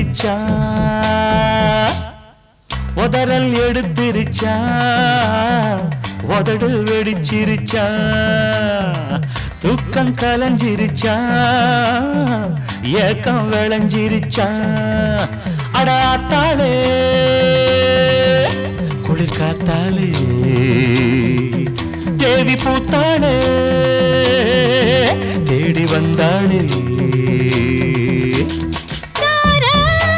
விழுந்திருச்சா உதறல் எடுத்திருச்சா உதடு வெடிச்சிருச்சா தூக்கம் கலைஞ்சிருச்சா ஏக்கம் விளைஞ்சிருச்சா அடாத்தாளே குளிர் காத்தாளே தேவி பூத்தாளே தேடி வந்தாளே சாரா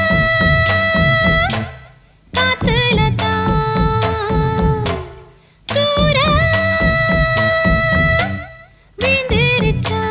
காத்துல தான் தூர விழுந்திருச்சா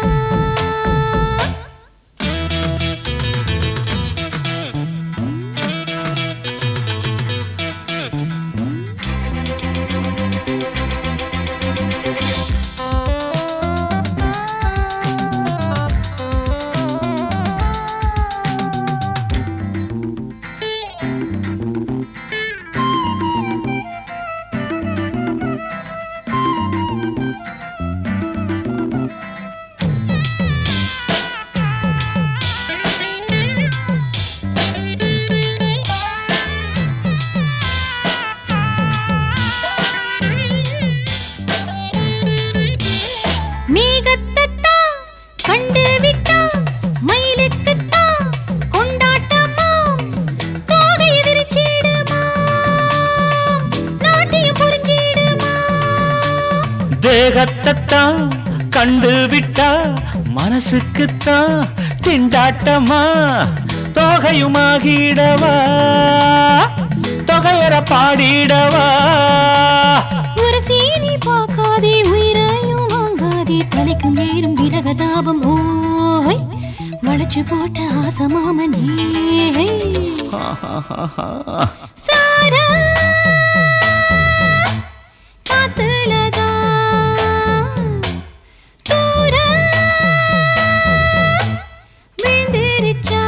மேகத்தைத்தான் கண்டு விட்டா மயிலுக்குத்தான் கொண்டாட்டமா தோகை விரிச்சிடுமா நாட்டியம் புரிஞ்சிடுமா தேகத்தைத்தான் கண்டு விட்டா மனசுக்குத்தான் திண்டாட்டமா தொகையுமாகிடவா தொகையற பாடிடவா ஒரு சீனி பார்க்காதே உயிரையும் வாங்காதே தலைக்கு மேலும் விரகதாபம் ஓய் வளைச்சு போட்ட ஆசமாமனே சாரா காத்துலதான் தூர விழுந்திருச்சா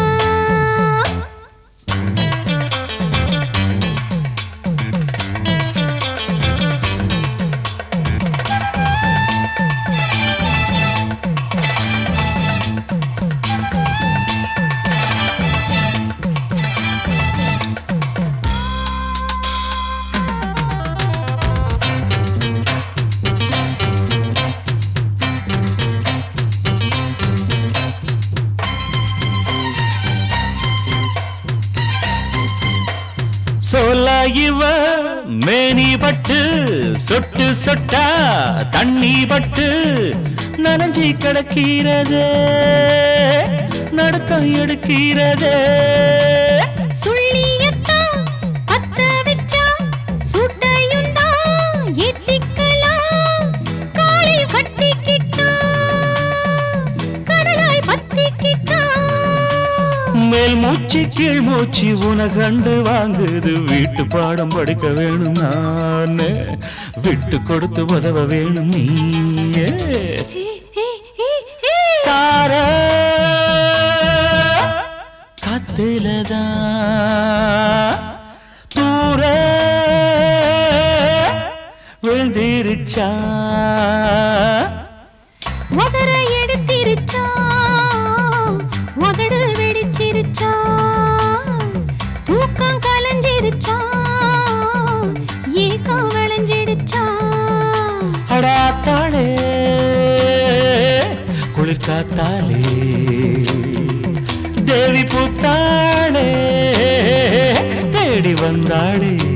சொல்ல இவ மேனி பட்டு சொட்டு சொட்டா தண்ணி பட்டு நனைஞ்சி கிடக்கிறது நடுக்கம் எடுக்கிறது சுள்ளியத்தான் பத்த வச்சா சுட்டையுண்டா ஏத்திக்கலாம் காலை கட்டிக்கிட்டா கடலாய் பத்திக்கிட்டா மேல் மூச்சு கீழ் மூச்சு உனகண்டு வாங்குது வீட்டு பாடம் படிக்க வேணும் நானே விட்டு கொடுத்து உதவ வேணும் நீயே ஹே, ஹே, ஹே, ஹே. சார காத்துலதான் தூர விழுந்திருச்சா உதற எடுத்திருச்சா உதடு வெடிச்சிருச்சா தூக்கம் கலைஞ்சிருச்சா ஏக்கம் விளைஞ்சிடுச்சா அடாத்தாளே குளிர் காத்தாளே தேவி பூத்தாளே தேடி வந்தாளே